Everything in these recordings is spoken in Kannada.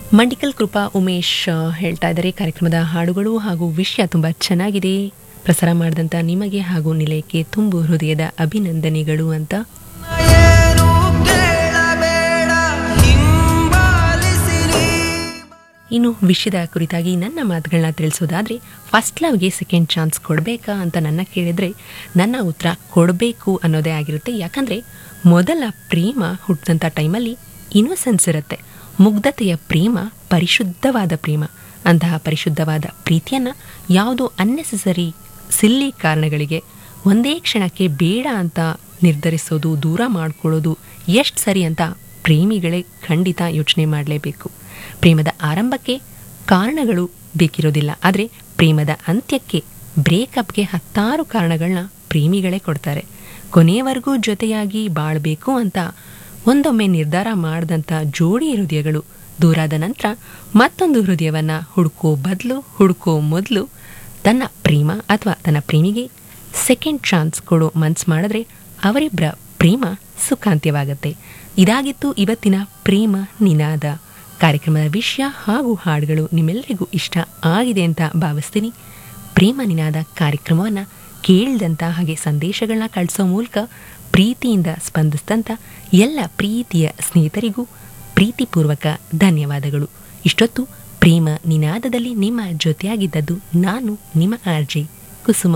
ಮಂಡಿಕಲ್ ಕೃಪಾ ಉಮೇಶ್ ಆ, ಹೇಳ್ತಾ ಇದ್ದಾರೆ ಕಾರ್ಯಕ್ರಮದ ಹಾಡುಗಳು ಹಾಗೂ ವಿಷಯ ತುಂಬ ಚೆನ್ನಾಗಿದೆ ಪ್ರಸಾರ ಮಾಡಿದಂಥ ನಿಮಗೆ ಹಾಗೂ ನಿಲಯಕ್ಕೆ ತುಂಬು ಹೃದಯದ ಅಭಿನಂದನೆಗಳು ಅಂತ ಏನು ಕೇಳಬೇಡ ಹಿಂಬಾಲಿಸಿರಿ ಇನ್ನು ವಿಷಯದ ಕುರಿತಾಗಿ ನನ್ನ ಮಾತುಗಳನ್ನ ತಿಳಿಸೋದಾದ್ರೆ ಫಸ್ಟ್ ಲವ್ಗೆ ಸೆಕೆಂಡ್ ಚಾನ್ಸ್ ಕೊಡಬೇಕಾ ಅಂತ ನನ್ನ ಕೇಳಿದ್ರೆ ನನ್ನ ಉತ್ತರ ಕೊಡಬೇಕು ಅನ್ನೋದೇ ಆಗಿರುತ್ತೆ ಯಾಕಂದರೆ ಮೊದಲ ಪ್ರೇಮ ಹುಟ್ಟಿದಂಥ ಟೈಮಲ್ಲಿ ಇನ್ನೋಸೆನ್ಸ್ ಇರುತ್ತೆ ಮುಗ್ಧತೆಯ ಪ್ರೇಮ ಪರಿಶುದ್ಧವಾದ ಪ್ರೇಮ ಅಂತಹ ಪರಿಶುದ್ಧವಾದ ಪ್ರೀತಿಯನ್ನು ಯಾವುದೋ ಅನ್ನೆಸೆಸರಿ ಸಿಲ್ಲಿ ಕಾರಣಗಳಿಗೆ ಒಂದೇ ಕ್ಷಣಕ್ಕೆ ಬೇಡ ಅಂತ ನಿರ್ಧರಿಸೋದು ದೂರ ಮಾಡ್ಕೊಳ್ಳೋದು ಎಷ್ಟು ಸರಿ ಅಂತ ಪ್ರೇಮಿಗಳೇ ಖಂಡಿತ ಯೋಚನೆ ಮಾಡಲೇಬೇಕು ಪ್ರೇಮದ ಆರಂಭಕ್ಕೆ ಕಾರಣಗಳು ಬೇಕಿರೋದಿಲ್ಲ ಆದರೆ ಪ್ರೇಮದ ಅಂತ್ಯಕ್ಕೆ ಬ್ರೇಕಪ್ಗೆ ಹತ್ತಾರು ಕಾರಣಗಳನ್ನ ಪ್ರೇಮಿಗಳೇ ಕೊಡ್ತಾರೆ ಕೊನೆಯವರೆಗೂ ಜೊತೆಯಾಗಿ ಬಾಳಬೇಕು ಅಂತ ಒಂದೊಮ್ಮೆ ನಿರ್ಧಾರ ಮಾಡಿದಂಥ ಜೋಡಿ ಹೃದಯಗಳು ದೂರಾದ ನಂತರ ಮತ್ತೊಂದು ಹೃದಯವನ್ನ ಹುಡುಕೋ ಬದಲು ಹುಡುಕೋ ಮೊದಲು ತನ್ನ ಪ್ರೇಮ ಅಥವಾ ತನ್ನ ಪ್ರೇಮಿಗೆ ಸೆಕೆಂಡ್ ಚಾನ್ಸ್ ಕೊಡೋ ಮನ್ಸು ಮಾಡಿದ್ರೆ ಅವರಿಬ್ಬರ ಪ್ರೇಮ ಸುಖಾಂತ್ಯವಾಗತ್ತೆ ಇದಾಗಿತ್ತು ಇವತ್ತಿನ ಪ್ರೇಮ ನಿನಾದ ಕಾರ್ಯಕ್ರಮದ ವಿಷಯ ಹಾಗೂ ಹಾಡುಗಳು ನಿಮ್ಮೆಲ್ಲರಿಗೂ ಇಷ್ಟ ಆಗಿದೆ ಅಂತ ಭಾವಿಸ್ತೀನಿ ಪ್ರೇಮ ನಿನಾದ ಕಾರ್ಯಕ್ರಮವನ್ನು ಕೇಳಿದಂಥ ಹಾಗೆ ಸಂದೇಶಗಳನ್ನ ಕಳಿಸೋ ಮೂಲಕ ಪ್ರೀತಿಯಿಂದ ಸ್ಪಂದಿಸಿದಂಥ ಎಲ್ಲ ಪ್ರೀತಿಯ ಸ್ನೇಹಿತರಿಗೂ ಪ್ರೀತಿಪೂರ್ವಕ ಧನ್ಯವಾದಗಳು ಇಷ್ಟೊತ್ತು ಪ್ರೇಮ ನಿನಾದದಲ್ಲಿ ನಿಮ್ಮ ಜೊತೆಯಾಗಿದ್ದದ್ದು ನಾನು ನಿಮ್ಮ ಆರ್ಜೆ ಕುಸುಮ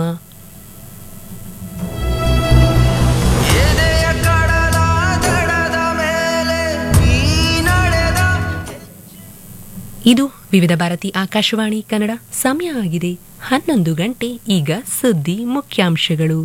ಎದೆಯ ಕಡಲ ದಡದ ಮೇಲೆ ನೀ ನಡೆದ ಇದು ವಿವಿಧ ಭಾರತಿ ಆಕಾಶವಾಣಿ ಕನ್ನಡ ಸಮಯ ಆಗಿದೆ ಹನ್ನೊಂದು ಗಂಟೆ ಈಗ ಸುದ್ದಿ ಮುಖ್ಯಾಂಶಗಳು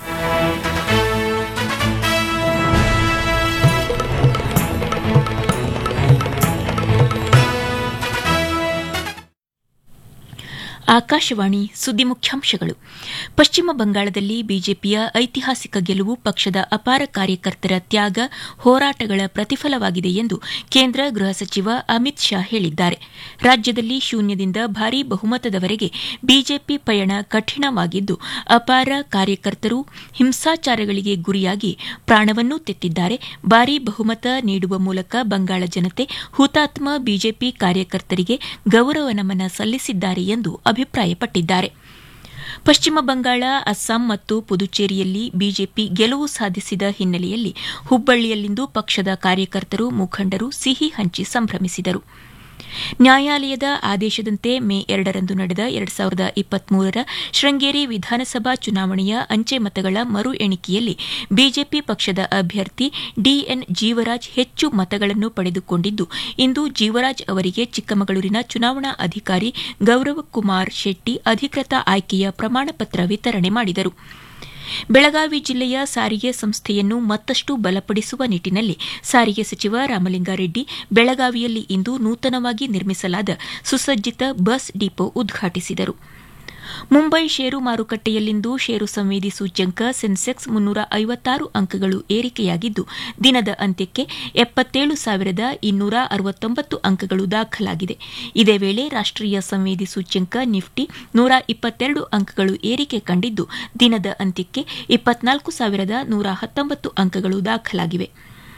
ಆಕಾಶವಾಣಿ ಸುದ್ದಿ ಮುಖ್ಯಾಂಶಗಳು ಪಶ್ಚಿಮ ಬಂಗಾಳದಲ್ಲಿ ಬಿಜೆಪಿಯ ಐತಿಹಾಸಿಕ ಗೆಲುವು ಪಕ್ಷದ ಅಪಾರ ಕಾರ್ಯಕರ್ತರ ತ್ಯಾಗ ಹೋರಾಟಗಳ ಪ್ರತಿಫಲವಾಗಿದೆ ಎಂದು ಕೇಂದ್ರ ಗೃಹ ಸಚಿವ ಅಮಿತ್ ಶಾ ಹೇಳಿದ್ದಾರೆ ರಾಜ್ಯದಲ್ಲಿ ಶೂನ್ಯದಿಂದ ಭಾರೀ ಬಹುಮತದವರೆಗೆ ಬಿಜೆಪಿ ಪಯಣ ಕಠಿಣವಾಗಿದ್ದು ಅಪಾರ ಕಾರ್ಯಕರ್ತರು ಹಿಂಸಾಚಾರಗಳಿಗೆ ಗುರಿಯಾಗಿ ಪ್ರಾಣವನ್ನೂ ತೆತ್ತಿದ್ದಾರೆ ಭಾರೀ ಬಹುಮತ ನೀಡುವ ಮೂಲಕ ಬಂಗಾಳ ಜನತೆ ಹುತಾತ್ಮ ಬಿಜೆಪಿ ಕಾರ್ಯಕರ್ತರಿಗೆ ಗೌರವ ನಮನ ಸಲ್ಲಿಸಿದ್ದಾರೆ ಎಂದು ಅಭಿಪ್ರಾಯಪಟ್ಟಿದ್ದಾರೆ ಪಶ್ಚಿಮ ಬಂಗಾಳ ಅಸ್ಸಾಂ ಮತ್ತು ಪುದುಚೇರಿಯಲ್ಲಿ ಬಿಜೆಪಿ ಗೆಲುವು ಸಾಧಿಸಿದ ಹಿನ್ನೆಲೆಯಲ್ಲಿ ಹುಬ್ಬಳ್ಳಿಯಲ್ಲಿಂದು ಪಕ್ಷದ ಕಾರ್ಯಕರ್ತರು ಮುಖಂಡರು ಸಿಹಿ ಹಂಚಿ ಸಂಭ್ರಮಿಸಿದರು ನ್ಯಾಯಾಲಯದ ಆದೇಶದಂತೆ ಮೇ ಎರಡರಂದು ನಡೆದ ಎರಡ್ ಸಾವಿರದ ಇಪ್ಪತ್ಮೂರರ ಶೃಂಗೇರಿ ವಿಧಾನಸಭಾ ಚುನಾವಣೆಯ ಅಂಚೆ ಮತಗಳ ಮರು ಎಣಿಕೆಯಲ್ಲಿ ಬಿಜೆಪಿ ಪಕ್ಷದ ಅಭ್ಯರ್ಥಿ ಡಿಎನ್ ಜೀವರಾಜ್ ಹೆಚ್ಚು ಮತಗಳನ್ನು ಪಡೆದುಕೊಂಡಿದ್ದು ಇಂದು ಜೀವರಾಜ್ ಅವರಿಗೆ ಚಿಕ್ಕಮಗಳೂರಿನ ಚುನಾವಣಾ ಅಧಿಕಾರಿ ಗೌರವ್ ಕುಮಾರ್ ಶೆಟ್ಟಿ ಅಧಿಕೃತ ಆಯ್ಕೆಯ ಪ್ರಮಾಣಪತ್ರ ವಿತರಣೆ ಮಾಡಿದರು ಬೆಳಗಾವಿ ಜಿಲ್ಲೆಯ ಸಾರಿಗೆ ಸಂಸ್ಥೆಯನ್ನು ಮತ್ತಷ್ಟು ಬಲಪಡಿಸುವ ನಿಟ್ಟಿನಲ್ಲಿ ಸಾರಿಗೆ ಸಚಿವ ರಾಮಲಿಂಗಾರೆಡ್ಡಿ ಬೆಳಗಾವಿಯಲ್ಲಿ ಇಂದು ನೂತನವಾಗಿ ನಿರ್ಮಿಸಲಾದ ಸುಸಜ್ಜಿತ ಬಸ್ ಡಿಪೋ ಉದ್ಘಾಟಿಸಿದರು ಮುಂಬೈ ಷೇರು ಮಾರುಕಟ್ಟೆಯಲ್ಲಿಂದು ಷೇರು ಸಂವೇದಿ ಸೂಚ್ಯಂಕ ಸೆನ್ಸೆಕ್ಸ್ ಮುನ್ನೂರ ಐವತ್ತಾರು ಅಂಕಗಳು ಏರಿಕೆಯಾಗಿದ್ದು ದಿನದ ಅಂತ್ಯಕ್ಕೆ ಎಪ್ಪತ್ತೇಳು ಸಾವಿರದ ಇನ್ನೂರ ಅರವತ್ತೊಂಬತ್ತು ಅಂಕಗಳು ದಾಖಲಾಗಿದೆ ಇದೇ ವೇಳೆ ರಾಷ್ಟೀಯ ಸಂವೇದಿ ಸೂಚ್ಯಂಕ ನಿಫ್ಟಿ ನೂರ ಇಪ್ಪತ್ತೆರಡು ಅಂಕಗಳು ಏರಿಕೆ ಕಂಡಿದ್ದು ದಿನದ ಅಂತ್ಯಕ್ಕೆ ಇಪ್ಪತ್ನಾಲ್ಕು ಸಾವಿರದ ನೂರ ಹತ್ತೊಂಬತ್ತು ಅಂಕಗಳು ದಾಖಲಾಗಿವೆ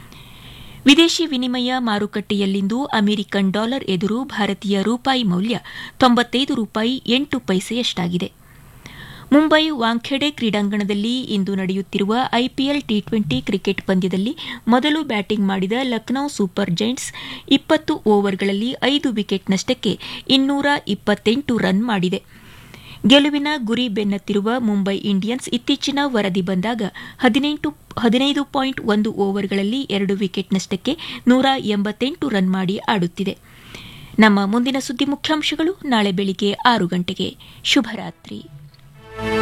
ವಿದೇಶಿ ವಿನಿಮಯ ಮಾರುಕಟ್ಟೆಯಲ್ಲಿಂದು ಅಮೆರಿಕನ್ ಡಾಲರ್ ಎದುರು ಭಾರತೀಯ ರೂಪಾಯಿ ಮೌಲ್ಯ ತೊಂಬತ್ತೈದು ರೂಪಾಯಿ ಎಂಟು ಪೈಸೆಯಷ್ಟಾಗಿದೆ ಮುಂಬೈ ವಾಂಖೆಡೆ ಕ್ರೀಡಾಂಗಣದಲ್ಲಿ ಇಂದು ನಡೆಯುತ್ತಿರುವ ಐಪಿಎಲ್ ಟಿ ಟ್ವೆಂಟಿ ಕ್ರಿಕೆಟ್ ಪಂದ್ಯದಲ್ಲಿ ಮೊದಲು ಬ್ಯಾಟಿಂಗ್ ಮಾಡಿದ ಲಖನೌ ಸೂಪರ್ ಜೈಂಟ್ಸ್ ಇಪ್ಪತ್ತು ಓವರ್ಗಳಲ್ಲಿ ಐದು ವಿಕೆಟ್ ನಷ್ಟಕ್ಕೆ ಇನ್ನೂರ ಇಪ್ಪತ್ತೆಂಟು ರನ್ ಮಾಡಿದೆ ಗೆಲುವಿನ ಗುರಿ ಬೆನ್ನತ್ತಿರುವ ಮುಂಬೈ ಇಂಡಿಯನ್ಸ್ ಇತ್ತೀಚಿನ ವರದಿ ಬಂದಾಗ ಹದಿನೆಂಟು ಹದಿನೈದು ಪಾಯಿಂಟ್ ಒಂದು ಓವರ್ಗಳಲ್ಲಿ ಎರಡು ವಿಕೆಟ್ ನಷ್ಟಕ್ಕೆ ನೂರ ಎಂಬತ್ತೆಂಟು ರನ್ ಮಾಡಿ ಆಡುತ್ತಿದೆ ನಮ್ಮ ಮುಂದಿನ ಸುದ್ದಿ ಮುಖ್ಯಾಂಶಗಳು ನಾಳೆ ಬೆಳಿಗ್ಗೆ ಆರು ಗಂಟೆಗೆ ಶುಭರಾತ್ರಿ